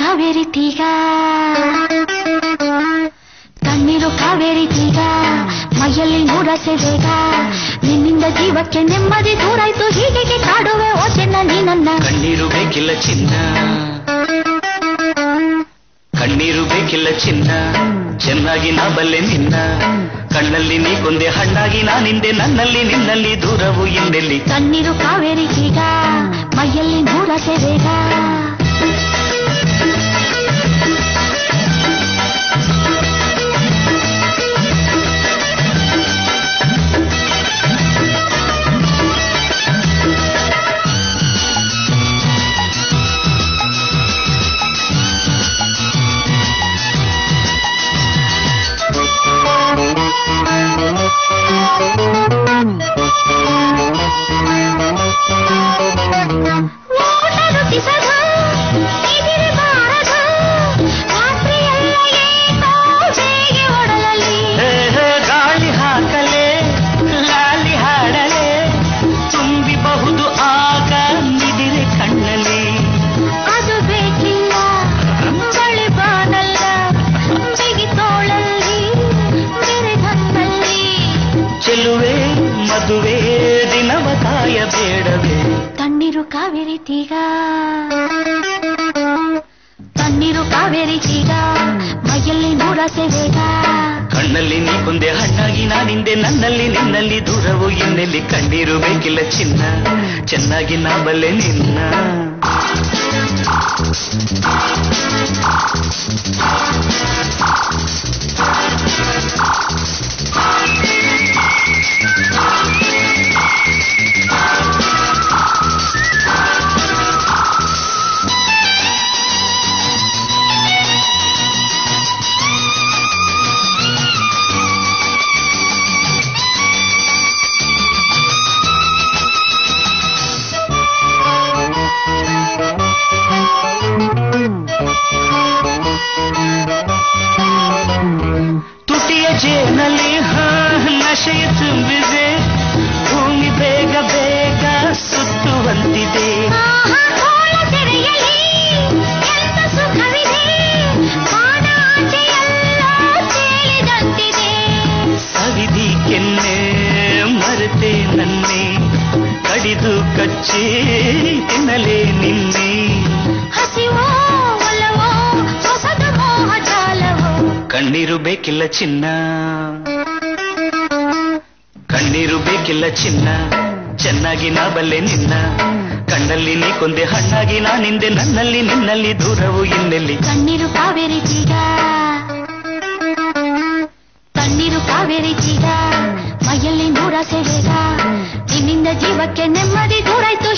ಕಾವೇರಿ ತೀಗ ಕಣ್ಣೀರು ಕಾವೇರಿ ತೀಗ ಮೈಯಲ್ಲಿ ನೂರಸೆ ಬೇಗ ನಿನ್ನಿಂದ ಜೀವಕ್ಕೆ ನೆಮ್ಮದಿ ದೂರಾಯ್ತು ಹೀಗೆ ಕಾಡುವೆ ಓ ಚೆನ್ನ ನೀ ನನ್ನ ಕಣ್ಣೀರು ಬೇಕಿಲ್ಲ ಚಿನ್ನ ಕಣ್ಣೀರು ಬೇಕಿಲ್ಲ ಚಿನ್ನ ಚೆನ್ನಾಗಿ ನಾ ಬಲ್ಲೆ ನಿನ್ನ ಕಣ್ಣಲ್ಲಿ ನೀ ಕೊಂದೆ ಹಣ್ಣಾಗಿ ನಾನಿಂದೆ ನನ್ನಲ್ಲಿ ನಿನ್ನಲ್ಲಿ ದೂರವು ಇನ್ನೆಲ್ಲಿ ಕಣ್ಣೀರು ಕಾವೇರಿ ತೀಗ ಮೈಯಲ್ಲಿ ನೂರಸೆ ಬೇಗ ಊಟ ರುಚಿಸದು, ಇದಿರಬಾರದು, ರಾತ್ರಿಯೆಲ್ಲ ಏಕೋ ಬೇಗೆ ಒಡಲಲ್ಲಿ. ಹೇ, ಹೇ, ಗಾಳಿ ಹಾಕಲೆ ಲಾಲಿ ಹಾಡಲೆ ತುಂಬಿಬಹುದು ಆಗ ನಿದಿರೆ ಕಣ್ಣಲ್ಲಿ ಅದು ಬೇಕಿಲ್ಲ ಬಳಿ ಬಾನಲ್ಲ ಬಿಗಿ ತೋಳಲ್ಲಿ ಬೆರೆಗಣ್ಣಲ್ಲಿ ಚೆಲುವೆ ಮದುವೆ ದಿನವ ಕಾಯಬೇಡವೇ ತಣ್ಣೀರು ಕಾವೇರಿ ತೀಗ ತಣ್ಣೀರು ಕಾವೇರಿ ತೀಗ ಮೈಯಲ್ಲಿ ನೂರಸೆ ಬೇಗ ಕಣ್ಣಲ್ಲಿ ನೀ ಕೊಂದೆ ಹಣ್ಣಾಗಿ ನಾನಿಂದೆ ನನ್ನಲ್ಲಿ ನಿನ್ನಲ್ಲಿ ದೂರವು ಇನ್ನೆಲ್ಲಿ ಕಣ್ಣೀರು ಬೇಕಿಲ್ಲ ಚಿನ್ನ ಚೆನ್ನಾಗಿ ನಾ ಬಲ್ಲೆ ನಿನ್ನ ತುಟಿಯ ಜೇನಲ್ಲಿ ಹಾ ನಶೆಯ ತುಂಬಿದೆ ಭೂಮಿ ಬೇಗ ಬೇಗ ಸುತ್ತುವಂತಿದೆ ಆಹಾ, ಕೋಲ ತೆರೆಯಲಿ, ಎಂತ ಸುಖವಿದೆ, ಬಾಣ ಆಚೆಯೆಲ್ಲ ತೇಲಿದಂತಿದೆ. ಸವಿದಿ ಕೆನ್ನೆ ಮರೆತೆ ನನ್ನೆ ಕಡಿದು ಕಚ್ಚಿ ತಿನ್ನಲೆ ನಿನ್ನೆ ಹಸಿವೋ ಒಲವೋ ಹೊಸದು ಮೋಹ ಜಾಲವೋ ಕಣ್ಣೀರು ಬೇಕಿಲ್ಲ ಚಿನ್ನ ಕಣ್ಣೀರು ಬೇಕಿಲ್ಲ ಚಿನ್ನ ಚೆನ್ನಾಗಿ ನಾ ಬಲ್ಲೆ ನಿನ್ನ ಕಣ್ಣಲ್ಲಿ ನೀ ಕೊಂದೆ ಹಣ್ಣಾಗಿ ನಾನಿಂದೆ ನನ್ನಲ್ಲಿ ನಿನ್ನಲ್ಲಿ ದೂರವು ಇನ್ನೆಲ್ಲಿ ತಣ್ಣೀರು ಕಾವೇರಿ ತೀಗ ತಣ್ಣೀರು ಕಾವೇರಿ ತೀಗ ಮೈಯಲ್ಲಿ ನೂರಸೆ ಬೇಗ ನಿನ್ನಿಂದ ಜೀವಕ್ಕೆ ನೆಮ್ಮದಿ ದೂರಾಯ್ತು